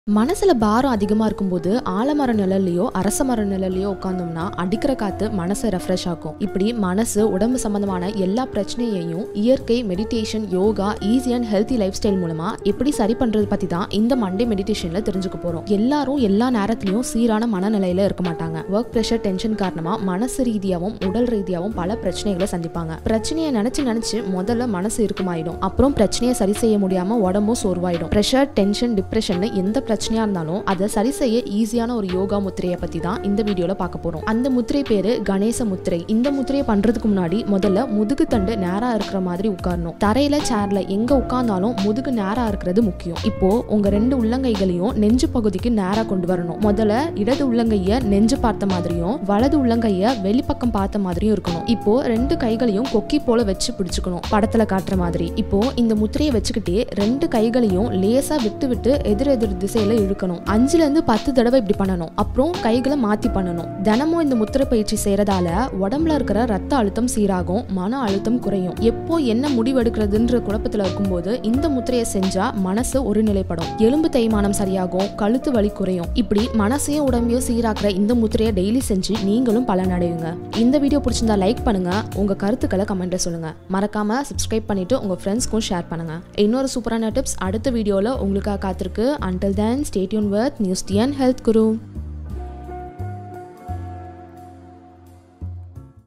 மனசுல பாரம் அதிகமா இருக்கும்போது ஆலமர நிழல்லையோ அரச மர நிழல்லையோ உட்காந்தோம்னா அடிக்கிற காத்து மனசை ரெஃப்ரெஷ் ஆக்கும் இப்படி மனசு உடம்பு சம்பந்தமான எல்லா பிரச்சனையையும் இயற்கை meditation yoga easy and healthy lifestyle மூலமா எப்படி சரி பண்றது பத்தி தான் இந்த மண்டே மெடிடேஷன்ல தெரிஞ்சுக்க போறோம் எல்லாரும் எல்லா நேரத்திலயும் சீரான மனநிலையில இருக்க மாட்டாங்க ஒர்க் ப்ரெஷர் டென்ஷன் காரணமா மனசு ரீதியாவும் உடல் ரீதியாவும் பல பிரச்சனைகளை சந்திப்பாங்க பிரச்சனையை நினைச்சு நினைச்சு முதல்ல மனசு இருக்குமாயிடும் அப்புறம் பிரச்சனையை சரி செய்ய முடியாம உடம்பும் சோர்வாயிடும் ப்ரெஷர் டென்ஷன் டிப்ரெஷன் எந்த பிரச்சனையா இருந்தாலும் அதை சரி செய்ய ஈஸியான ஒரு யோகா முத்திரையை பத்தி தான் இந்த வீடியோல பார்க்க போறோம் அந்த முத்திரை பேரு கணேச முத்திரை இந்த முத்திரையை பண்றதுக்கு முன்னாடி முதல்ல முதுகு தண்டு நேரா இருக்கிற மாதிரி உட்காரணும் தரையில சேர்ல எங்க உட்கார்ந்தாலும் முதுகு நேரா இருக்கிறது முக்கியம் இப்போ உங்க ரெண்டு உள்ளங்கைகளையும் நெஞ்சு பகுதிக்கு நேரா கொண்டு வரணும் முதல்ல இடது உள்ளங்கைய நெஞ்சு பார்த்த மாதிரியும் வலது உள்ளங்கைய வெளிப்பக்கம் பார்த்த மாதிரியும் இருக்கணும் இப்போ ரெண்டு கைகளையும் கொக்கி போல வச்சு பிடிச்சுக்கணும் படத்துல காட்டுற மாதிரி இப்போ இந்த முத்திரையை வச்சுக்கிட்டே ரெண்டு கைகளையும் லேசா விட்டு விட்டு எதிர் எதிர் திசையில இழுக்கணும் அஞ்சுல இருந்து பத்து தடவை இப்படி பண்ணணும் அப்புறம் கைகளை மாத்தி பண்ணணும் தினமும் இந்த முத்திரை பயிற்சி செய்யறதால உடம்புல இருக்கிற ரத்த அழுத்தம் சீராகும் மன அழுத்தம் குறையும் எப்போ என்ன முடிவெடுக்கிறதுன்ற குழப்பத்துல இருக்கும்போது இந்த முத்திரையை செஞ்சா மனசு ஒருநிலைப்படும் எலும்பு தேய்மானம் சரியாகும் கழுத்து வலி குறையும் இப்படி மனசையும் உடம்பையும் சீராக்குற இந்த முத்திரையை டெய்லி செஞ்சு நீங்களும் பலனடையுங்க இந்த வீடியோ பிடிச்சிருந்தா லைக் பண்ணுங்க உங்க கருத்துக்களை கமெண்ட்ல சொல்லுங்க மறக்காம சப்ஸ்கிரைப் பண்ணிட்டு உங்க ஃப்ரெண்ட்ஸ்க்கும் ஷேர் பண்ணுங்க இன்னொரு சூப்பரான டிப்ஸ் அடுத்த வீடியோல உங்களுக்காக காத்திருக்கு until then stay tuned with news டியன் ஹெல்த் குரு